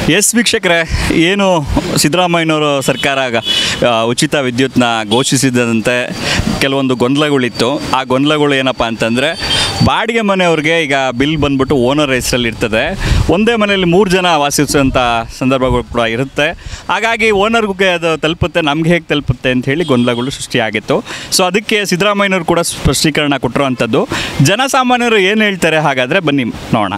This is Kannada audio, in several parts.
ಎಸ್ ವೀಕ್ಷಕರೇ ಏನು ಸಿದ್ದರಾಮಯ್ಯನವರು ಸರ್ಕಾರ ಆ, ಉಚಿತ ವಿದ್ಯುತ್ನ ಘೋಷಿಸಿದಂತೆ ಕೆಲವೊಂದು ಗೊಂದಲಗಳಿತ್ತು ಆ ಗೊಂದಲಗಳು ಏನಪ್ಪ ಅಂತಂದರೆ ಬಾಡಿಗೆ ಮನೆಯವ್ರಿಗೆ ಈಗ ಬಿಲ್ ಬಂದ್ಬಿಟ್ಟು ಓನರ್ ಹೆಸರಲ್ಲಿ ಇರ್ತದೆ ಒಂದೇ ಮನೆಯಲ್ಲಿ ಮೂರು ಜನ ವಾಸಿಸುವಂಥ ಸಂದರ್ಭಗಳು ಕೂಡ ಇರುತ್ತೆ ಹಾಗಾಗಿ ಓನರ್ಗೆ ಅದು ತಲುಪುತ್ತೆ ನಮ್ಗೆ ಹೇಗೆ ತಲುಪುತ್ತೆ ಅಂತ ಹೇಳಿ ಗೊಂದಲಗಳು ಸೃಷ್ಟಿಯಾಗಿತ್ತು ಸೊ ಅದಕ್ಕೆ ಸಿದ್ದರಾಮಯ್ಯನವರು ಕೂಡ ಸ್ಪಷ್ಟೀಕರಣ ಕೊಟ್ಟಿರುವಂಥದ್ದು ಜನಸಾಮಾನ್ಯರು ಏನು ಹೇಳ್ತಾರೆ ಹಾಗಾದರೆ ಬನ್ನಿ ನೋಡೋಣ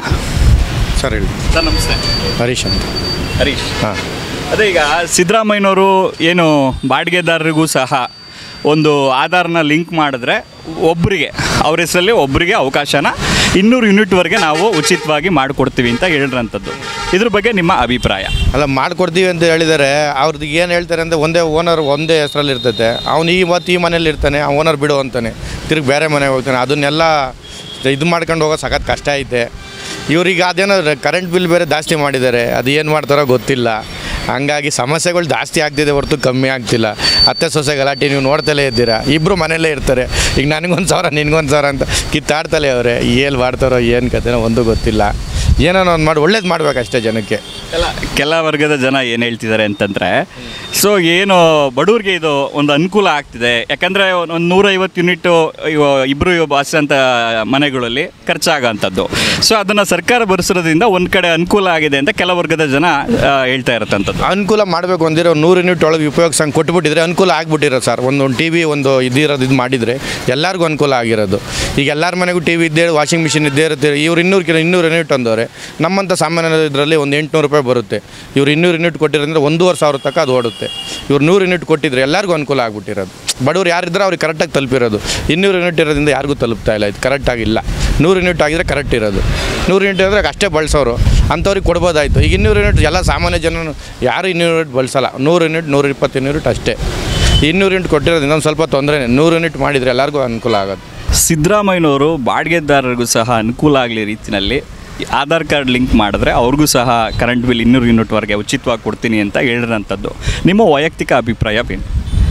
ಸರ್ ಹೇಳಿ ಸರ್ ನಮಸ್ತೆ ಹರೀಶ್ ಅಂತ ಹರೀಶ್ ಹಾಂ ಅದೇ ಈಗ ಸಿದ್ದರಾಮಯ್ಯನವರು ಏನು ಬಾಡಿಗೆದಾರರಿಗೂ ಸಹ ಒಂದು ಆಧಾರ್ನ ಲಿಂಕ್ ಮಾಡಿದ್ರೆ ಒಬ್ಬರಿಗೆ ಅವ್ರ ಹೆಸರಲ್ಲಿ ಒಬ್ಬರಿಗೆ ಅವಕಾಶನ ಇನ್ನೂರು ಯೂನಿಟ್ವರೆಗೆ ನಾವು ಉಚಿತವಾಗಿ ಮಾಡಿಕೊಡ್ತೀವಿ ಅಂತ ಹೇಳಿದ್ರಂಥದ್ದು ಇದ್ರ ಬಗ್ಗೆ ನಿಮ್ಮ ಅಭಿಪ್ರಾಯ ಅಲ್ಲ ಮಾಡ್ಕೊಡ್ತೀವಿ ಅಂತ ಹೇಳಿದ್ದಾರೆ ಅವ್ರದ್ದು ಏನು ಹೇಳ್ತಾರೆ ಅಂದರೆ ಒಂದೇ ಓನರ್ ಒಂದೇ ಹೆಸರಲ್ಲಿ ಇರ್ತೈತೆ ಅವ್ನು ಇವತ್ತು ಈ ಮನೇಲಿ ಇರ್ತಾನೆ ಆ ಓನರ್ ಬಿಡು ಅಂತಾನೆ ತಿರುಗಿ ಬೇರೆ ಮನೆಗೆ ಹೋಗ್ತಾನೆ ಅದನ್ನೆಲ್ಲ ಇದು ಮಾಡ್ಕೊಂಡು ಹೋಗೋದು ಸಖತ್ ಕಷ್ಟ ಐತೆ ಇವ್ರಿಗೆ ಅದೇನೋ ಕರೆಂಟ್ ಬಿಲ್ ಬೇರೆ ಜಾಸ್ತಿ ಮಾಡಿದ್ದಾರೆ ಅದು ಏನು ಮಾಡ್ತಾರೋ ಗೊತ್ತಿಲ್ಲ ಹಂಗಾಗಿ ಸಮಸ್ಯೆಗಳು ಜಾಸ್ತಿ ಆಗ್ತಿದೆ ಹೊರತು ಕಮ್ಮಿ ಆಗ್ತಿಲ್ಲ ಅತ್ತೆ ಸೊಸೆ ಗಲಾಟೆ ನೀವು ನೋಡ್ತಲೇ ಇದ್ದೀರಾ ಇಬ್ಬರು ಮನೆಯಲ್ಲೇ ಇರ್ತಾರೆ ಈಗ ನನಗೊಂದು ಸಾವಿರ ನಿನ್ಗೊಂದು ಸಾವಿರ ಅಂತ ಕಿತ್ತಾಡ್ತಲೇ ಅವರೇ ಏನು ಮಾಡ್ತಾರೋ ಏನು ಕತೆನೋ ಒಂದು ಗೊತ್ತಿಲ್ಲ ಏನೋ ಒಂದು ಮಾಡಿ ಒಳ್ಳೇದು ಮಾಡ್ಬೇಕಷ್ಟೇ ಜನಕ್ಕೆ ಎಲ್ಲ ಕೆಲ ವರ್ಗದ ಜನ ಏನು ಹೇಳ್ತಿದ್ದಾರೆ ಅಂತಂದರೆ ಸೊ ಏನು ಬಡವ್ರಿಗೆ ಇದು ಒಂದು ಅನುಕೂಲ ಆಗ್ತಿದೆ ಯಾಕಂದರೆ ಒಂದು ನೂರೈವತ್ತು ಯೂನಿಟ್ಟು ಇಬ್ಬರು ವಾಸಿಸಂಥ ಮನೆಗಳಲ್ಲಿ ಖರ್ಚಾಗೋಂಥದ್ದು ಸೊ ಅದನ್ನು ಸರ್ಕಾರ ಭರಿಸಿರೋದ್ರಿಂದ ಒಂದು ಕಡೆ ಅನುಕೂಲ ಆಗಿದೆ ಅಂತ ಕೆಲ ವರ್ಗದ ಜನ ಆ, ಹೇಳ್ತಾ ಇರತ್ತಂಥದ್ದು ಅನುಕೂಲ ಮಾಡಬೇಕು ಅಂದಿರೋ ಒಂದು ನೂರು ಯೂನಿಟ್ ಒಳಗೆ ಉಪಯೋಗಿಸಂಗೆ ಕೊಟ್ಬಿಟ್ಟಿದ್ರೆ ಅನುಕೂಲ ಆಗ್ಬಿಟ್ಟಿರೋ ಸರ್ ಒಂದು ಒಂದು ಟಿ ವಿ ಒಂದು ಇದಿರೋದು ಇದು ಮಾಡಿದರೆ ಎಲ್ಲರಿಗೂ ಅನುಕೂಲ ಆಗಿರೋದು ಈಗ ಎಲ್ಲರ ಮನೆಗೂ ಟಿ ವಿ ಇದ್ದೇ ವಾಷಿಂಗ್ ಮಿಷಿನ್ ಇದ್ದೇ ಇರುತ್ತೆ ಇವ್ರು ಇನ್ನೂರು ಕಿಲೋ ಇನ್ನೂರು ಯೂನಿಟ್ ಅಂದವ್ರೆ ನಮ್ಮಂಥ ಸಾಮಾನ್ಯ ಇದರಲ್ಲಿ ಒಂದು ಎಂಟುನೂರು ರೂಪಾಯಿ ಬರುತ್ತೆ ಇವ್ರು ಇನ್ನೂರು ಯೂನಿಟ್ ಕೊಟ್ಟಿರೋದ್ರೆ ಒಂದೂವರೆ ಸಾವಿರ ತನಕ ಅದು ಓಡುತ್ತೆ ಇವ್ರು ನೂರು ಯೂನಿಟ್ ಕೊಟ್ಟಿದ್ರೆ ಎಲ್ಲರಿಗೂ ಅನುಕೂಲ ಆಗ್ಬಿಟ್ಟಿರೋದು ಬಡವ್ರು ಯಾರಿದ್ರೆ ಅವ್ರಿಗೆ ಕರೆಕ್ಟಾಗಿ ತಲುಪಿರೋದು ಇನ್ನೂರು ಯೂನಿಟ್ ಇರೋದ್ರಿಂದ ಯಾರಿಗೂ ತಲುಪ್ತಾ ಇಲ್ಲ ಇದು ಕರೆಕ್ಟಾಗಿ ಇಲ್ಲ ನೂರು ಯೂನಿಟ್ ಆಗಿದ್ರೆ ಕರೆಕ್ಟ್ ಇರೋದು ನೂರು ಯೂನಿಟ್ ಇದ್ರೆ ಅಷ್ಟೇ ಬಳಸೋರು ಅಂಥವ್ರಿಗೆ ಕೊಡ್ಬೋದಾಯಿತು ಈಗ ಇನ್ನೂರು ಯೂನಿಟ್ ಎಲ್ಲ ಸಾಮಾನ್ಯ ಜನ ಯಾರು ಇನ್ನೂರು ಯೂನಿಟ್ ಬಳಸಲ್ಲ ನೂರು ಯೂನಿಟ್ ನೂರ ಇಪ್ಪತ್ತು ಯೂನಿಟ್ ಅಷ್ಟೇ ಇನ್ನೂರು ಯೂನಿಟ್ ಕೊಟ್ಟಿರೋದು ಇನ್ನೊಂದು ಸ್ವಲ್ಪ ತೊಂದರೆನೇ ನೂರು ಯೂನಿಟ್ ಮಾಡಿದರೆ ಎಲ್ಲರಿಗೂ ಅನುಕೂಲ ಆಗೋದು ಸಿದ್ದರಾಮಯ್ಯನವರು ಬಾಡಿಗೆದಾರರಿಗೂ ಸಹ ಅನುಕೂಲ ಆಗಲಿ ರೀತಿಯಲ್ಲಿ ಆಧಾರ್ ಕಾರ್ಡ್ ಲಿಂಕ್ ಮಾಡಿದ್ರೆ ಅವ್ರಿಗೂ ಸಹ ಕರೆಂಟ್ ಬಿಲ್ ಇನ್ನೂರು ಯೂನಿಟ್ವರೆಗೆ ಉಚಿತವಾಗಿ ಕೊಡ್ತೀನಿ ಅಂತ ಹೇಳಿರೋಂಥದ್ದು ನಿಮ್ಮ ವೈಯಕ್ತಿಕ ಅಭಿಪ್ರಾಯವೇನು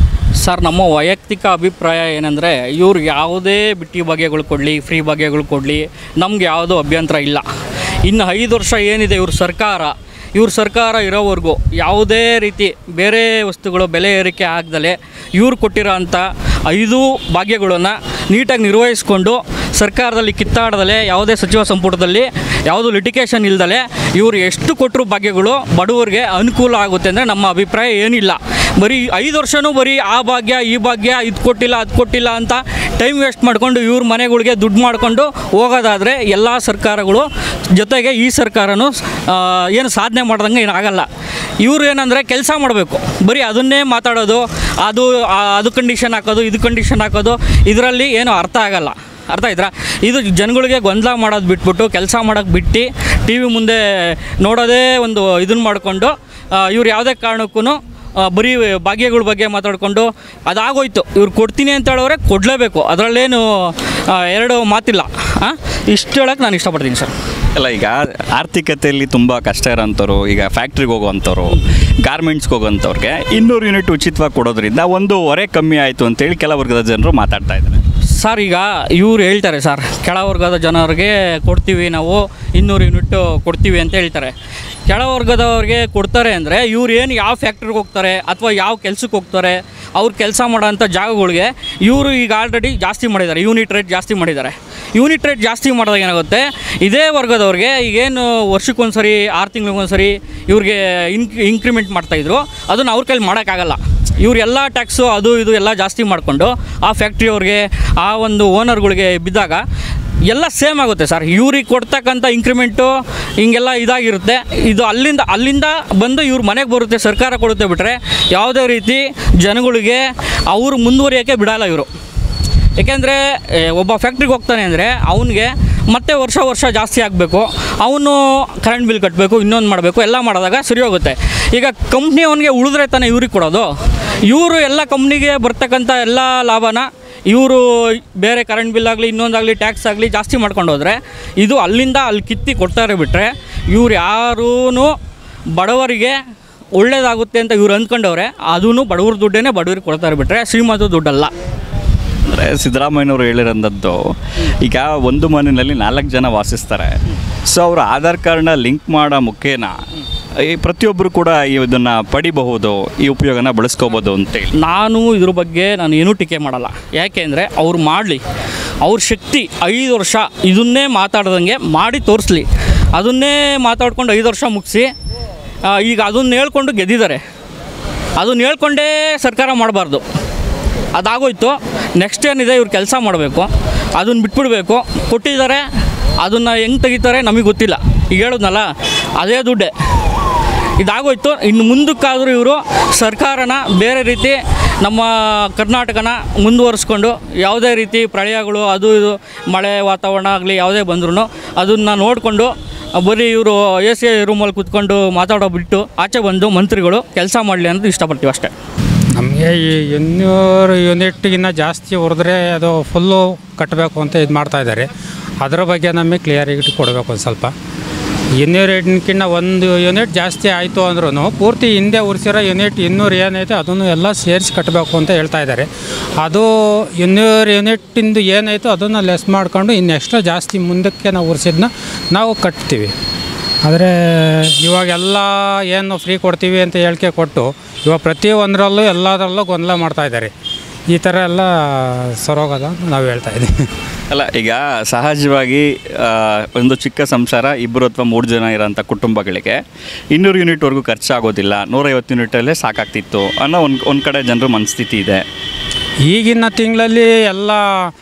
ಸರ್ ನಮ್ಮ ವೈಯಕ್ತಿಕ ಅಭಿಪ್ರಾಯ ಏನಂದರೆ ಇವ್ರು ಯಾವುದೇ ಬಿಟ್ಟಿ ಬಗೆಗಳು ಕೊಡಲಿ ಫ್ರೀ ಬಗೆಗಳು ಕೊಡಲಿ ನಮ್ಗೆ ಯಾವುದೂ ಅಭ್ಯಂತರ ಇಲ್ಲ ಇನ್ನು ಐದು ವರ್ಷ ಏನಿದೆ ಇವ್ರ ಸರ್ಕಾರ ಇವ್ರ ಸರ್ಕಾರ ಇರೋವರೆಗೂ ಯಾವುದೇ ರೀತಿ ಬೇರೆ ವಸ್ತುಗಳು ಬೆಲೆ ಏರಿಕೆ ಆಗದಲೆ ಇವ್ರು ಕೊಟ್ಟಿರೋ ಅಂಥ ಐದು ಭಾಗ್ಯಗಳನ್ನು ನೀಟಾಗಿ ನಿರ್ವಹಿಸ್ಕೊಂಡು ಸರ್ಕಾರದಲ್ಲಿ ಕಿತ್ತಾಡದಲೆ ಯಾವುದೇ ಸಚಿವ ಸಂಪುಟದಲ್ಲಿ ಯಾವುದು ಲಿಟಿಗೇಷನ್ ಇಲ್ದಲೆ ಇವರು ಎಷ್ಟು ಕೊಟ್ಟರು ಭಾಗ್ಯಗಳು ಬಡವರಿಗೆ ಅನುಕೂಲ ಆಗುತ್ತೆ ಅಂದರೆ ನಮ್ಮ ಅಭಿಪ್ರಾಯ ಏನಿಲ್ಲ ಬರೀ ಐದು ವರ್ಷವೂ ಬರೀ ಆ ಭಾಗ್ಯ ಈ ಭಾಗ್ಯ ಇದು ಕೊಟ್ಟಿಲ್ಲ ಅದು ಕೊಟ್ಟಿಲ್ಲ ಅಂತ ಟೈಮ್ ವೇಸ್ಟ್ ಮಾಡಿಕೊಂಡು ಇವ್ರ ಮನೆಗಳಿಗೆ ದುಡ್ಡು ಮಾಡಿಕೊಂಡು ಹೋಗೋದಾದರೆ ಎಲ್ಲ ಸರ್ಕಾರಗಳು ಜೊತೆಗೆ ಈ ಸರ್ಕಾರನೂ ಆ, ಏನು ಸಾಧನೆ ಮಾಡ್ದಂಗೆ ಏನಾಗಲ್ಲ ಇವ್ರು ಏನಂದರೆ ಕೆಲಸ ಮಾಡಬೇಕು ಬರೀ ಅದನ್ನೇ ಮಾತಾಡೋದು ಅದು ಆ, ಅದು ಕಂಡೀಷನ್ ಹಾಕೋದು ಇದು ಕಂಡೀಷನ್ ಹಾಕೋದು ಇದರಲ್ಲಿ ಏನು ಅರ್ಥ ಆಗಲ್ಲ ಅರ್ಥ ಆಯ್ತಾ ಇದು ಜನಗಳಿಗೆ ಗೊಂದಲ ಮಾಡೋದು ಬಿಟ್ಬಿಟ್ಟು ಕೆಲಸ ಮಾಡೋಕ್ಕೆ ಬಿಟ್ಟು ಟಿ ವಿ ಮುಂದೆ ನೋಡೋದೇ ಒಂದು ಇದನ್ನು ಮಾಡಿಕೊಂಡು ಇವ್ರು ಯಾವುದೇ ಕಾರಣಕ್ಕೂ ಬರೀ ಭಾಗ್ಯಗಳ ಬಗ್ಗೆ ಮಾತಾಡಿಕೊಂಡು ಅದಾಗೋಯ್ತು ಇವ್ರು ಕೊಡ್ತೀನಿ ಅಂತ ಹೇಳೋರೆ ಕೊಡಲೇಬೇಕು ಅದರಲ್ಲೇನು ಆ, ಎರಡು ಮಾತಿಲ್ಲ ಹಾಂ ಇಷ್ಟು ಹೇಳೋಕ್ಕೆ ನಾನು ಇಷ್ಟಪಡ್ತೀನಿ ಸರ್ ಅಲ್ಲ ಈಗ ಆರ್ಥಿಕತೆಯಲ್ಲಿ ತುಂಬ ಕಷ್ಟ ಇರೋಂಥವ್ರು ಈಗ ಫ್ಯಾಕ್ಟ್ರಿಗೆ ಹೋಗೋವಂಥವ್ರು ಗಾರ್ಮೆಂಟ್ಸ್ಗೆ ಹೋಗೋಂಥವ್ರಿಗೆ ಇನ್ನೂರು ಯೂನಿಟ್ ಉಚಿತವಾಗಿ ಕೊಡೋದ್ರಿಂದ ಒಂದು ಹೊರೆ ಕಮ್ಮಿ ಆಯಿತು ಅಂತೇಳಿ ಕೆಲ ವರ್ಗದ ಜನರು ಮಾತಾಡ್ತಾ ಇದ್ದಾರೆ ಸರ್ ಈಗ ಇವ್ರು ಹೇಳ್ತಾರೆ ಸರ್ ಕೆಳವರ್ಗದ ಜನರಿಗೆ ಕೊಡ್ತೀವಿ ನಾವು ಇನ್ನೂರು ಯೂನಿಟ್ ಕೊಡ್ತೀವಿ ಅಂತ ಹೇಳ್ತಾರೆ ಕೆಳವರ್ಗದವ್ರಿಗೆ ಕೊಡ್ತಾರೆ ಅಂದರೆ ಇವ್ರು ಏನು ಯಾವ ಫ್ಯಾಕ್ಟ್ರಿಗೆ ಹೋಗ್ತಾರೆ ಅಥವಾ ಯಾವ ಕೆಲ್ಸಕ್ಕೆ ಹೋಗ್ತಾರೆ ಅವ್ರು ಕೆಲಸ ಮಾಡೋಂಥ ಜಾಗಗಳಿಗೆ ಇವರು ಈಗ ಆಲ್ರೆಡಿ ಜಾಸ್ತಿ ಮಾಡಿದ್ದಾರೆ ಯೂನಿಟ್ ರೇಟ್ ಜಾಸ್ತಿ ಮಾಡಿದ್ದಾರೆ ಯೂನಿಟ್ ರೇಟ್ ಜಾಸ್ತಿ ಮಾಡಿದಾಗ ಏನಾಗುತ್ತೆ ಇದೇ ವರ್ಗದವ್ರಿಗೆ ಈಗೇನು ವರ್ಷಕ್ಕೊಂದ್ಸರಿ ಆರು ತಿಂಗಳಿಗೊಂದ್ಸರಿ ಇವ್ರಿಗೆ ಇನ್ಕ್ ಇನ್ಕ್ರಿಮೆಂಟ್ ಮಾಡ್ತಾಯಿದ್ರು ಅದನ್ನು ಅವ್ರ ಕೈಲಿ ಮಾಡೋಕ್ಕಾಗಲ್ಲ ಇವ್ರು ಎಲ್ಲ ಟ್ಯಾಕ್ಸು ಅದು ಇದು ಎಲ್ಲ ಜಾಸ್ತಿ ಮಾಡಿಕೊಂಡು ಆ ಫ್ಯಾಕ್ಟ್ರಿಯವ್ರಿಗೆ ಆ ಒಂದು ಓನರ್ಗಳಿಗೆ ಬಿದ್ದಾಗ ಎಲ್ಲ ಸೇಮ್ ಆಗುತ್ತೆ ಸರ್ ಇವ್ರಿಗೆ ಕೊಡ್ತಕ್ಕಂಥ ಇಂಕ್ರಿಮೆಂಟು ಹಿಂಗೆಲ್ಲ ಇದಾಗಿರುತ್ತೆ ಇದು ಅಲ್ಲಿಂದ ಅಲ್ಲಿಂದ ಬಂದು ಇವ್ರ ಮನೆಗೆ ಬರುತ್ತೆ ಸರ್ಕಾರ ಕೊಡುತ್ತೆ ಬಿಟ್ಟರೆ ಯಾವುದೇ ರೀತಿ ಜನಗಳಿಗೆ ಅವರು ಮುಂದುವರಿಯೋಕ್ಕೆ ಬಿಡಲ್ಲ ಇವರು ಏಕೆಂದರೆ ಒಬ್ಬ ಫ್ಯಾಕ್ಟ್ರಿಗೆ ಹೋಗ್ತಾನೆ ಅಂದರೆ ಅವನಿಗೆ ಮತ್ತೆ ವರ್ಷ ವರ್ಷ ಜಾಸ್ತಿ ಆಗಬೇಕು ಅವನು ಕರೆಂಟ್ ಬಿಲ್ ಕಟ್ಟಬೇಕು ಇನ್ನೊಂದು ಮಾಡಬೇಕು ಎಲ್ಲ ಮಾಡಿದಾಗ ಸರಿ ಹೋಗುತ್ತೆ ಈಗ ಕಂಪ್ನಿ ಅವನಿಗೆ ಉಳಿದ್ರೆ ತಾನೇ ಇವ್ರಿಗೆ ಕೊಡೋದು ಇವರು ಎಲ್ಲ ಕಂಪ್ನಿಗೆ ಬರ್ತಕ್ಕಂಥ ಎಲ್ಲ ಲಾಭನ ಇವರು ಬೇರೆ ಕರೆಂಟ್ ಬಿಲ್ ಆಗಲಿ ಇನ್ನೊಂದಾಗಲಿ ಟ್ಯಾಕ್ಸ್ ಆಗಲಿ ಜಾಸ್ತಿ ಮಾಡ್ಕೊಂಡು ಹೋದರೆ ಇದು ಅಲ್ಲಿಂದ ಅಲ್ಲಿ ಕಿತ್ತಿ ಕೊಡ್ತಾರೆ ಬಿಟ್ಟರೆ ಇವ್ರು ಯಾರೂ ಬಡವರಿಗೆ ಒಳ್ಳೇದಾಗುತ್ತೆ ಅಂತ ಇವ್ರು ಅಂದ್ಕೊಂಡವ್ರೆ ಅದೂ ಬಡವ್ರ ದುಡ್ಡೇ ಬಡವ್ರಿಗೆ ಕೊಡ್ತಾರೆ ಬಿಟ್ಟರೆ ಶ್ರೀಮಂತ ದುಡ್ಡಲ್ಲ ಅಂದರೆ ಸಿದ್ದರಾಮಯ್ಯನವರು ಹೇಳಿರೋಂಥದ್ದು ಈಗ ಒಂದು ಮನೆಯಲ್ಲಿ ನಾಲ್ಕು ಜನ ವಾಸಿಸ್ತಾರೆ ಸೊ ಅವರು ಆಧಾರ್ ಕಾರ್ಡ್ನ ಲಿಂಕ್ ಮಾಡೋ ಮುಖೇನ ಈ ಪ್ರತಿಯೊಬ್ಬರು ಕೂಡ ಇದನ್ನು ಪಡಿಬಹುದು ಈ ಉಪಯೋಗನ ಬಳಸ್ಕೋಬೋದು ಅಂತೇಳಿ ನಾನು ಇದ್ರ ಬಗ್ಗೆ ನಾನು ಏನೂ ಟೀಕೆ ಮಾಡಲ್ಲ ಯಾಕೆ ಅಂದರೆ ಅವ್ರು ಮಾಡಲಿ ಅವ್ರ ಶಕ್ತಿ ಐದು ವರ್ಷ ಇದನ್ನೇ ಮಾತಾಡ್ದಂಗೆ ಮಾಡಿ ತೋರಿಸ್ಲಿ ಅದನ್ನೇ ಮಾತಾಡ್ಕೊಂಡು ಐದು ವರ್ಷ ಮುಗಿಸಿ ಈಗ ಅದನ್ನ ಹೇಳ್ಕೊಂಡು ಗೆದ್ದಿದ್ದಾರೆ ಅದನ್ನ ಹೇಳ್ಕೊಂಡೇ ಸರ್ಕಾರ ಮಾಡಬಾರ್ದು ಅದಾಗೋಯ್ತು ನೆಕ್ಸ್ಟ್ ಏನಿದೆ ಇವ್ರು ಕೆಲಸ ಮಾಡಬೇಕು ಅದನ್ನು ಬಿಟ್ಬಿಡ್ಬೇಕು ಕೊಟ್ಟಿದ್ದಾರೆ ಅದನ್ನು ಹೆಂಗೆ ತೆಗಿತಾರೆ ನಮಗೆ ಗೊತ್ತಿಲ್ಲ ಈಗ ಹೇಳಿದ್ನಲ್ಲ ಅದೇ ದುಡ್ಡೇ ಇದಾಗೋಯ್ತು ಇನ್ನು ಮುಂದಕ್ಕಾದರೂ ಇವರು ಸರ್ಕಾರನ ಬೇರೆ ರೀತಿ ನಮ್ಮ ಕರ್ನಾಟಕನ ಮುಂದುವರಿಸ್ಕೊಂಡು ಯಾವುದೇ ರೀತಿ ಪ್ರಳಯಗಳು ಅದು ಇದು ಮಳೆ ವಾತಾವರಣ ಆಗಲಿ ಯಾವುದೇ ಬಂದ್ರೂ ಅದನ್ನು ನೋಡಿಕೊಂಡು ಬರೀ ಇವರು ಎ ಸಿ ರೂಮಲ್ಲಿ ಕೂತ್ಕೊಂಡು ಮಾತಾಡೋ ಬಿಟ್ಟು ಆಚೆ ಬಂದು ಮಂತ್ರಿಗಳು ಕೆಲಸ ಮಾಡಲಿ ಅಂತ ಇಷ್ಟಪಡ್ತೀವಿ ಅಷ್ಟೇ ನಮಗೆ ಈ ಇನ್ನೂರು ಯೂನಿಟ್ಗಿನ್ನ ಜಾಸ್ತಿ ಹೊಡೆದ್ರೆ ಅದು ಫುಲ್ಲು ಕಟ್ಟಬೇಕು ಅಂತ ಇದು ಮಾಡ್ತಾ ಇದ್ದಾರೆ ಅದರ ಬಗ್ಗೆ ನಮಗೆ ಕ್ಲಿಯರಿಟಿ ಕೊಡಬೇಕು ಒಂದು ಸ್ವಲ್ಪ ಇನ್ನೂರು ಯೂನಿಟ್ಕಿನ್ನ ಒಂದು ಯೂನಿಟ್ ಜಾಸ್ತಿ ಆಯಿತು ಅಂದ್ರೂ ಪೂರ್ತಿ ಹಿಂದೆ ಉರಿಸಿರೋ ಯೂನಿಟ್ ಇನ್ನೂರು ಏನೈತೆ ಅದನ್ನು ಎಲ್ಲ ಸೇರಿಸಿ ಕಟ್ಟಬೇಕು ಅಂತ ಹೇಳ್ತಾ ಇದ್ದಾರೆ ಅದು ಇನ್ನೂರು ಯೂನಿಟ್ಟಿಂದು ಏನಾಯಿತು ಅದನ್ನು ಲೆಸ್ ಮಾಡ್ಕೊಂಡು ಇನ್ನು ಎಕ್ಸ್ಟ್ರಾ ಜಾಸ್ತಿ ಮುಂದಕ್ಕೆ ನಾವು ಉರಿಸಿದ್ನ ನಾವು ಕಟ್ತೀವಿ ಆದರೆ ಇವಾಗೆಲ್ಲ ಏನು ಫ್ರೀ ಕೊಡ್ತೀವಿ ಅಂತ ಹೇಳಿಕೆ ಕೊಟ್ಟು ಇವಾಗ ಪ್ರತಿ ಒಂದರಲ್ಲೂ ಎಲ್ಲದರಲ್ಲೂ ಗೊಂದಲ ಮಾಡ್ತಾ ಇದ್ದಾರೆ ಈ ಥರ ಎಲ್ಲ ಸರೋಗದ ನಾವು ಹೇಳ್ತಾ ಇದ್ದೀವಿ ಅಲ್ಲ ಈಗ ಸಹಜವಾಗಿ ಆ, ಒಂದು ಚಿಕ್ಕ ಸಂಸಾರ ಇಬ್ಬರು ಅಥವಾ ಮೂರು ಜನ ಇರೋಂಥ ಕುಟುಂಬಗಳಿಗೆ ಇನ್ನೂರು ಯೂನಿಟ್ವರೆಗೂ ಖರ್ಚಾಗೋದಿಲ್ಲ ನೂರೈವತ್ತು ಯೂನಿಟಲ್ಲೇ ಸಾಕಾಗ್ತಿತ್ತು ಅನ್ನೋ ಒಂದು ಒಂದು ಕಡೆ ಜನರ ಮನಸ್ಥಿತಿ ಇದೆ ಈಗಿನ ತಿಂಗಳಲ್ಲಿ ಎಲ್ಲ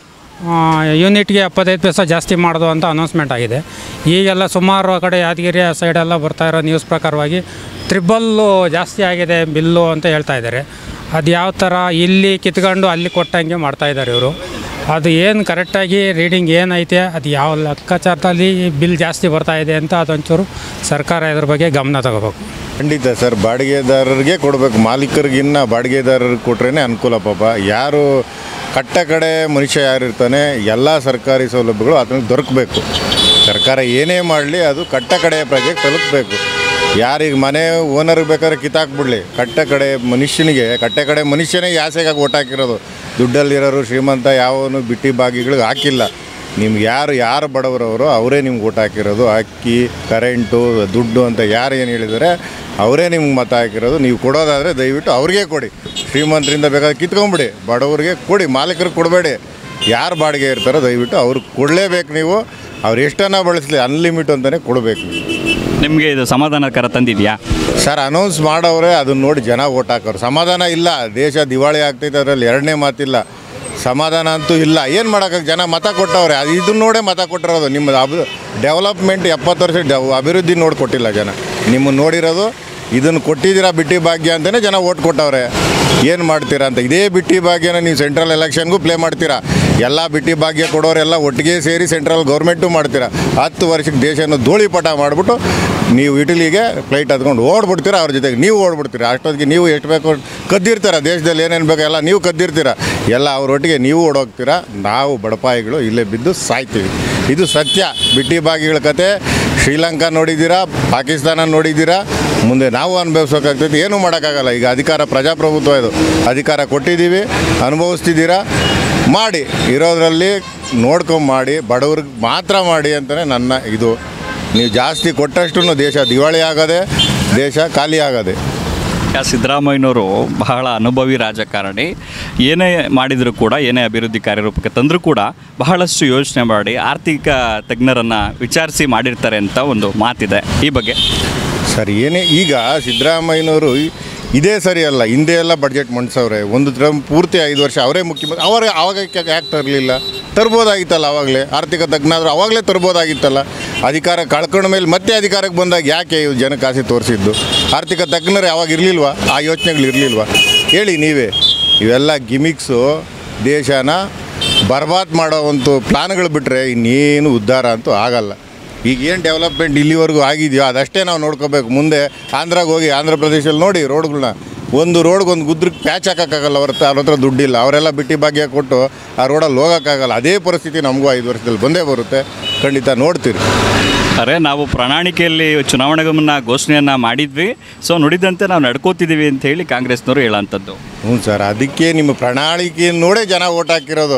ಆ, ಯೂನಿಟ್ಗೆ ಎಪ್ಪತ್ತೈದು ಪೈಸೆ ಜಾಸ್ತಿ ಮಾಡೋದು ಅಂತ ಅನೌನ್ಸ್ಮೆಂಟ್ ಆಗಿದೆ ಈಗೆಲ್ಲ ಸುಮಾರು ಆ ಕಡೆ ಯಾದಗಿರಿ ಆ ಸೈಡೆಲ್ಲ ಬರ್ತಾ ಇರೋ ನ್ಯೂಸ್ ಪ್ರಕಾರವಾಗಿ ತ್ರಿಬಲ್ಲು ಜಾಸ್ತಿ ಆಗಿದೆ ಬಿಲ್ಲು ಅಂತ ಹೇಳ್ತಾ ಇದ್ದಾರೆ ಅದು ಯಾವ ಥರ ಇಲ್ಲಿ ಕಿತ್ಕೊಂಡು ಅಲ್ಲಿ ಕೊಟ್ಟಂಗೆ ಮಾಡ್ತಾ ಇದ್ದಾರೆ ಇವರು ಅದು ಏನು ಕರೆಕ್ಟಾಗಿ ರೀಡಿಂಗ್ ಏನೈತೆ ಅದು ಯಾವ ಲೆಕ್ಕಾಚಾರದಲ್ಲಿ ಬಿಲ್ ಜಾಸ್ತಿ ಬರ್ತಾ ಇದೆ ಅಂತ ಅದೊಂಚೂರು ಸರ್ಕಾರ ಇದ್ರ ಬಗ್ಗೆ ಗಮನ ತಗೋಬೇಕು ಖಂಡಿತ ಸರ್ ಬಾಡಿಗೆದಾರರಿಗೆ ಕೊಡಬೇಕು ಮಾಲೀಕರಿಗಿನ್ನ ಬಾಡಿಗೆದಾರರಿಗೆ ಕೊಟ್ರೇ ಅನುಕೂಲ ಪಾಪ ಯಾರು ಕಟ್ಟ ಕಡೆ ಮನುಷ್ಯ ಯಾರಿರ್ತಾನೆ ಎಲ್ಲ ಸರ್ಕಾರಿ ಸೌಲಭ್ಯಗಳು ಅದನ್ನು ದೊರಕಬೇಕು ಸರ್ಕಾರ ಏನೇ ಮಾಡಲಿ ಅದು ಕಟ್ಟ ಕಡೆಯ ಪ್ರಜೆಗೆ ತಲುಪಬೇಕು ಯಾರಿಗೆ ಮನೆ ಓನರ್ಗೆ ಬೇಕಾದ್ರೆ ಕಿತ್ತಾಕ್ಬಿಡ್ಲಿ ಕಟ್ಟ ಕಡೆ ಮನುಷ್ಯನಿಗೆ ಕಟ್ಟ ಕಡೆ ಮನುಷ್ಯನೇ ಯಾಸೆಗಾಗಿ ಓಟ್ ಹಾಕಿರೋದು ದುಡ್ಡಲ್ಲಿರೋರು ಶ್ರೀಮಂತ ಯಾವನು ಬಿಟ್ಟಿ ಬಾಗಿಗಳಿಗೆ ಹಾಕಿಲ್ಲ ನಿಮ್ಗೆ ಯಾರು ಯಾರು ಬಡವರವರು ಅವರೇ ನಿಮ್ಗೆ ಓಟ್ ಹಾಕಿರೋದು ಅಕ್ಕಿ ಕರೆಂಟು ದುಡ್ಡು ಅಂತ ಯಾರು ಏನು ಹೇಳಿದ್ದಾರೆ ಅವರೇ ನಿಮ್ಗೆ ಮತ ಹಾಕಿರೋದು ನೀವು ಕೊಡೋದಾದರೆ ದಯವಿಟ್ಟು ಅವ್ರಿಗೆ ಕೊಡಿ ಶ್ರೀಮಂತರಿಂದ ಬೇಕಾದ್ರೆ ಕಿತ್ಕೊಂಬಿಡಿ ಬಡವರಿಗೆ ಕೊಡಿ ಮಾಲೀಕರಿಗೆ ಕೊಡಬೇಡಿ ಯಾರು ಬಾಡಿಗೆ ಇರ್ತಾರೋ ದಯವಿಟ್ಟು ಅವ್ರಿಗೆ ಕೊಡಲೇಬೇಕು ನೀವು ಅವ್ರು ಎಷ್ಟನ್ನ ಬಳಸಲಿ ಅನ್ಲಿಮಿಟ್ ಅಂತಲೇ ಕೊಡಬೇಕು ನೀವು ನಿಮಗೆ ಇದು ಸಮಾಧಾನಕರ ತಂದಿದೆಯಾ ಸರ್ ಅನೌನ್ಸ್ ಮಾಡೋರೆ ಅದನ್ನ ನೋಡಿ ಜನ ಓಟ್ ಹಾಕೋರು ಸಮಾಧಾನ ಇಲ್ಲ ದೇಶ ದಿವಾಳಿ ಆಗ್ತೈತೆ ಅದರಲ್ಲಿ ಎರಡನೇ ಮಾತಿಲ್ಲ ಸಮಾಧಾನ ಅಂತೂ ಇಲ್ಲ ಏನು ಮಾಡೋಕೆ ಜನ ಮತ ಕೊಟ್ಟವ್ರೆ ಅದು ಇದನ್ನ ನೋಡೇ ಮತ ಕೊಟ್ಟಿರೋದು ನಿಮ್ಮದು ಅಬ್ ಡೆವಲಪ್ಮೆಂಟ್ ಎಪ್ಪತ್ತು ವರ್ಷ ಡೆವ್ ಅಭಿವೃದ್ಧಿ ನೋಡಿ ಕೊಟ್ಟಿಲ್ಲ ಜನ ನಿಮ್ಮನ್ನು ನೋಡಿರೋದು ಇದನ್ನು ಕೊಟ್ಟಿದ್ದೀರಾ ಬಿಟ್ಟಿ ಭಾಗ್ಯ ಅಂತಲೇ ಜನ ಓಟ್ ಕೊಟ್ಟವ್ರೆ ಏನು ಮಾಡ್ತೀರಾ ಅಂತ ಇದೇ ಬಿಟ್ಟಿ ಭಾಗ್ಯನ ನೀವು ಸೆಂಟ್ರಲ್ ಎಲೆಕ್ಷನ್ಗೂ ಪ್ಲೇ ಮಾಡ್ತೀರಾ ಎಲ್ಲ ಬಿಟ್ಟಿ ಭಾಗ್ಯ ಕೊಡೋರೆಲ್ಲ ಒಟ್ಟಿಗೆ ಸೇರಿ ಸೆಂಟ್ರಲ್ ಗೌರ್ಮೆಂಟು ಮಾಡ್ತೀರಾ ಹತ್ತು ವರ್ಷಕ್ಕೆ ದೇಶನ ಧೂಳಿಪಟ ಮಾಡಿಬಿಟ್ಟು ನೀವು ಇಟಲಿಗೆ ಫ್ಲೈಟ್ ಹತ್ಕೊಂಡು ಓಡ್ಬಿಡ್ತೀರಾ ಅವ್ರ ಜೊತೆಗೆ ನೀವು ಓಡ್ಬಿಡ್ತೀರಾ ಅಷ್ಟೊತ್ತಿಗೆ ನೀವು ಎಷ್ಟು ಬೇಕು ಕದ್ದಿರ್ತೀರ ದೇಶದಲ್ಲಿ ಏನೇನು ಬೇಕು ಎಲ್ಲ ನೀವು ಕದ್ದಿರ್ತೀರ ಎಲ್ಲ ಅವರೊಟ್ಟಿಗೆ ನೀವು ಓಡೋಗ್ತೀರಾ ನಾವು ಬಡಪಾಯಿಗಳು ಇಲ್ಲೇ ಬಿದ್ದು ಸಾಯ್ತೀವಿ ಇದು ಸತ್ಯ ಬಿಟ್ಟಿ ಭಾಗಿಗಳ ಕತೆ ಶ್ರೀಲಂಕಾ ನೋಡಿದ್ದೀರಾ ಪಾಕಿಸ್ತಾನ ನೋಡಿದ್ದೀರಾ ಮುಂದೆ ನಾವು ಅನುಭವಿಸೋಕ್ಕಾಗ್ತೈತೆ ಏನೂ ಮಾಡೋಕ್ಕಾಗಲ್ಲ ಈಗ ಅಧಿಕಾರ ಪ್ರಜಾಪ್ರಭುತ್ವ ಇದು ಅಧಿಕಾರ ಕೊಟ್ಟಿದ್ದೀವಿ ಅನುಭವಿಸ್ತಿದ್ದೀರಾ ಮಾಡಿ ಇರೋದ್ರಲ್ಲಿ ನೋಡ್ಕೊಂಡು ಮಾಡಿ ಬಡವ್ರಿಗೆ ಮಾತ್ರ ಮಾಡಿ ಅಂತಲೇ ನನ್ನ ಇದು ನೀವು ಜಾಸ್ತಿ ಕೊಟ್ಟಷ್ಟು ದೇಶ ದಿವಾಳಿ ಆಗದೆ ದೇಶ ಖಾಲಿ ಆಗದೆ ಯಾ ಸಿದ್ದರಾಮಯ್ಯನವರು ಬಹಳ ಅನುಭವಿ ರಾಜಕಾರಣಿ ಏನೇ ಮಾಡಿದರೂ ಕೂಡ ಏನೇ ಅಭಿವೃದ್ಧಿ ಕಾರ್ಯರೂಪಕ್ಕೆ ತಂದರೂ ಕೂಡ ಬಹಳಷ್ಟು ಯೋಚನೆ ಮಾಡಿ ಆರ್ಥಿಕ ತಜ್ಞರನ್ನು ವಿಚಾರಿಸಿ ಮಾಡಿರ್ತಾರೆ ಅಂತ ಒಂದು ಮಾತಿದೆ ಈ ಬಗ್ಗೆ ಸರ್ ಏನೇ ಈಗ ಸಿದ್ದರಾಮಯ್ಯನವರು ಇದೇ ಸರಿ ಅಲ್ಲ ಹಿಂದೆ ಎಲ್ಲ ಬಡ್ಜೆಟ್ ಮಂಡಿಸವ್ರೆ ಒಂದು ಟ್ರಮ್ ಪೂರ್ತಿ ಐದು ವರ್ಷ ಅವರೇ ಮುಖ್ಯಮಂತ್ರಿ ಅವರೇ ಅವಾಗ ಯಾಕೆ ತರಲಿಲ್ಲ ತರ್ಬೋದಾಗಿತ್ತಲ್ಲ ಆವಾಗಲೇ ಆರ್ಥಿಕ ತಜ್ಞಾದ್ರು ಅವಾಗಲೇ ತರ್ಬೋದಾಗಿತ್ತಲ್ಲ ಅಧಿಕಾರ ಕಳ್ಕೊಂಡ ಮೇಲೆ ಮತ್ತೆ ಅಧಿಕಾರಕ್ಕೆ ಬಂದಾಗ ಯಾಕೆ ಇವು ಜನಕ್ಕೆ ಆಸೆ ತೋರಿಸಿದ್ದು ಆರ್ಥಿಕ ತಜ್ಞರು ಯಾವಾಗ ಇರಲಿಲ್ವಾ ಆ ಯೋಚನೆಗಳು ಇರಲಿಲ್ವಾ ಹೇಳಿ ನೀವೇ ಇವೆಲ್ಲ ಗಿಮಿಕ್ಸು ದೇಶನ ಬರ್ಬಾದ್ ಮಾಡೋವಂಥ ಪ್ಲಾನ್ಗಳು ಬಿಟ್ಟರೆ ಇನ್ನೇನು ಉದ್ಧಾರ ಅಂತೂ ಆಗಲ್ಲ ಈಗ ಏನು ಡೆವಲಪ್ಮೆಂಟ್ ಇಲ್ಲಿವರೆಗೂ ಆಗಿದೆಯೋ ಅದಷ್ಟೇ ನಾವು ನೋಡ್ಕೋಬೇಕು ಮುಂದೆ ಆಂಧ್ರಾಗೆ ಹೋಗಿ ಆಂಧ್ರ ಪ್ರದೇಶದಲ್ಲಿ ನೋಡಿ ರೋಡ್ಗಳನ್ನ ಒಂದು ರೋಡ್ಗೆ ಒಂದು ಗುದ್ರಕ್ಕೆ ಪ್ಯಾಚ್ ಹಾಕೋಕ್ಕಾಗಲ್ಲ ಹೊರತು ಅವ್ರ ಹತ್ರ ದುಡ್ಡಿಲ್ಲ ಅವರೆಲ್ಲ ಬಿಟ್ಟಿ ಭಾಗ್ಯ ಕೊಟ್ಟು ಆ ರೋಡಲ್ಲಿ ಹೋಗೋಕ್ಕಾಗಲ್ಲ ಅದೇ ಪರಿಸ್ಥಿತಿ ನಮಗೂ ಐದು ವರ್ಷದಲ್ಲಿ ಬಂದೇ ಬರುತ್ತೆ ಖಂಡಿತ ನೋಡ್ತೀರಿ ಅರೆ ನಾವು ಪ್ರಣಾಳಿಕೆಯಲ್ಲಿ ಚುನಾವಣೆಗೆ ಮುನ್ನ ಘೋಷಣೆಯನ್ನು ಮಾಡಿದ್ವಿ ಸೊ ನುಡಿದಂತೆ ನಾವು ನಡ್ಕೋತಿದ್ದೀವಿ ಅಂತ ಹೇಳಿ ಕಾಂಗ್ರೆಸ್ನವರು ಹೇಳೋಂಥದ್ದು ಹ್ಞೂ ಸರ್ ಅದಕ್ಕೆ ನಿಮ್ಮ ಪ್ರಣಾಳಿಕೆಯನ್ನು ನೋಡೇ ಜನ ಓಟ್ ಹಾಕಿರೋದು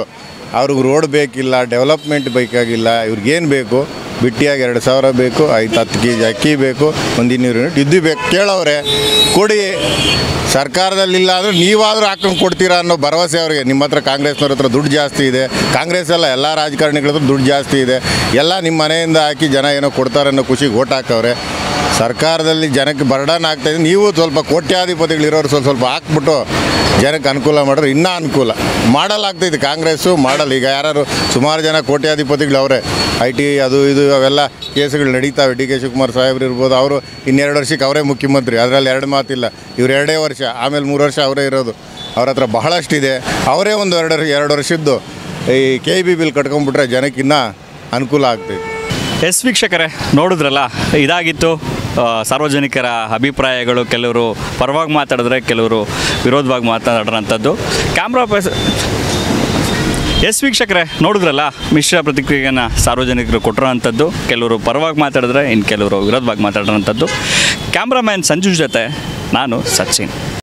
ಅವ್ರಿಗೆ ರೋಡ್ ಬೇಕಿಲ್ಲ ಡೆವಲಪ್ಮೆಂಟ್ ಬೇಕಾಗಿಲ್ಲ ಇವ್ರಿಗೇನು ಬೇಕು ಬಿಟ್ಟಿಯಾಗಿ ಎರಡು ಸಾವಿರ ಬೇಕು ಐದು ಹತ್ತು ಕೆ ಜಿ ಅಕ್ಕಿ ಬೇಕು ಒಂದು ಇನ್ನೂರು ಯೂನಿಟ್ ಇದ್ದು ಬೇಕು ಕೇಳವ್ರೆ ಕೊಡಿ ಸರ್ಕಾರದಲ್ಲಿಲ್ಲ ಅಂದರೆ ನೀವಾದರೂ ಹಾಕೊಂಡು ಕೊಡ್ತೀರಾ ಅನ್ನೋ ಭರವಸೆ ಅವ್ರಿಗೆ ನಿಮ್ಮ ಹತ್ರ ಕಾಂಗ್ರೆಸ್ನವ್ರ ಹತ್ರ ದುಡ್ಡು ಜಾಸ್ತಿ ಇದೆ ಕಾಂಗ್ರೆಸ್ ಎಲ್ಲ ಎಲ್ಲ ರಾಜಕಾರಣಿಗಳ ಹತ್ರ ದುಡ್ಡು ಜಾಸ್ತಿ ಇದೆ ಎಲ್ಲ ನಿಮ್ಮ ಮನೆಯಿಂದ ಹಾಕಿ ಜನ ಏನೋ ಕೊಡ್ತಾರೆ ಅನ್ನೋ ಖುಷಿಗೆ ಓಟ್ ಹಾಕವ್ರೆ ಸರ್ಕಾರದಲ್ಲಿ ಜನಕ್ಕೆ ಬರ್ಡನ್ ಆಗ್ತಾಯಿದೆ ನೀವು ಸ್ವಲ್ಪ ಕೋಟ್ಯಾಧಿಪತಿಗಳಿರೋರು ಸ್ವಲ್ಪ ಸ್ವಲ್ಪ ಹಾಕ್ಬಿಟ್ಟು ಜನಕ್ಕೆ ಅನುಕೂಲ ಮಾಡಿದ್ರೆ ಇನ್ನೂ ಅನುಕೂಲ ಮಾಡಲಾಗ್ತೈತೆ ಕಾಂಗ್ರೆಸ್ಸು ಮಾಡಲ್ಲ ಈಗ ಯಾರು ಸುಮಾರು ಜನ ಕೋಟ್ಯಾಧಿಪತಿಗಳು ಅವರೇ ಐ ಟಿ ಅದು ಇದು ಅವೆಲ್ಲ ಕೇಸುಗಳು ನಡೀತಾವೆ ಡಿ ಕೆ ಶಿವಕುಮಾರ್ ಸಾಹೇಬ್ರು ಇರ್ಬೋದು ಅವರು ಇನ್ನೆರಡು ವರ್ಷಕ್ಕೆ ಅವರೇ ಮುಖ್ಯಮಂತ್ರಿ ಅದರಲ್ಲಿ ಎರಡು ಮಾತಿಲ್ಲ ಇವ್ರು ಎರಡೇ ವರ್ಷ ಆಮೇಲೆ ಮೂರು ವರ್ಷ ಅವರೇ ಇರೋದು ಅವ್ರ ಹತ್ರ ಬಹಳಷ್ಟಿದೆ ಅವರೇ ಒಂದು ಎರಡು ವರ್ಷ ಎರಡು ವರ್ಷದ್ದು ಈ ಕೆ ಬಿ ಬಿಲ್ ಕಟ್ಕೊಂಡ್ಬಿಟ್ರೆ ಜನಕ್ಕಿನ್ನ ಅನುಕೂಲ ಆಗ್ತೈತೆ ಎಸ್ ವೀಕ್ಷಕರೇ ನೋಡಿದ್ರಲ್ಲ ಇದಾಗಿತ್ತು ಆ, ಸಾರ್ವಜನಿಕರ ಅಭಿಪ್ರಾಯಗಳು ಕೆಲವರು ಪರವಾಗಿ ಮಾತಾಡಿದ್ರೆ ಕೆಲವರು ವಿರೋಧವಾಗಿ ಮಾತಾಡೋಂಥದ್ದು ಕ್ಯಾಮ್ರಾ ಪರ್ಸ್ ಎಸ್ ವೀಕ್ಷಕರೇ ನೋಡಿದ್ರಲ್ಲ ಮಿಶ್ರ ಪ್ರತಿಕ್ರಿಯೆಯನ್ನು ಸಾರ್ವಜನಿಕರು ಕೊಟ್ಟಿರೋಂಥದ್ದು ಕೆಲವರು ಪರವಾಗಿ ಮಾತಾಡಿದ್ರೆ ಇನ್ನು ಕೆಲವರು ವಿರೋಧವಾಗಿ ಮಾತಾಡೋಂಥದ್ದು ಕ್ಯಾಮ್ರಾಮ್ಯಾನ್ ಸಂಜು ಜೊತೆ ನಾನು ಸಚಿನ್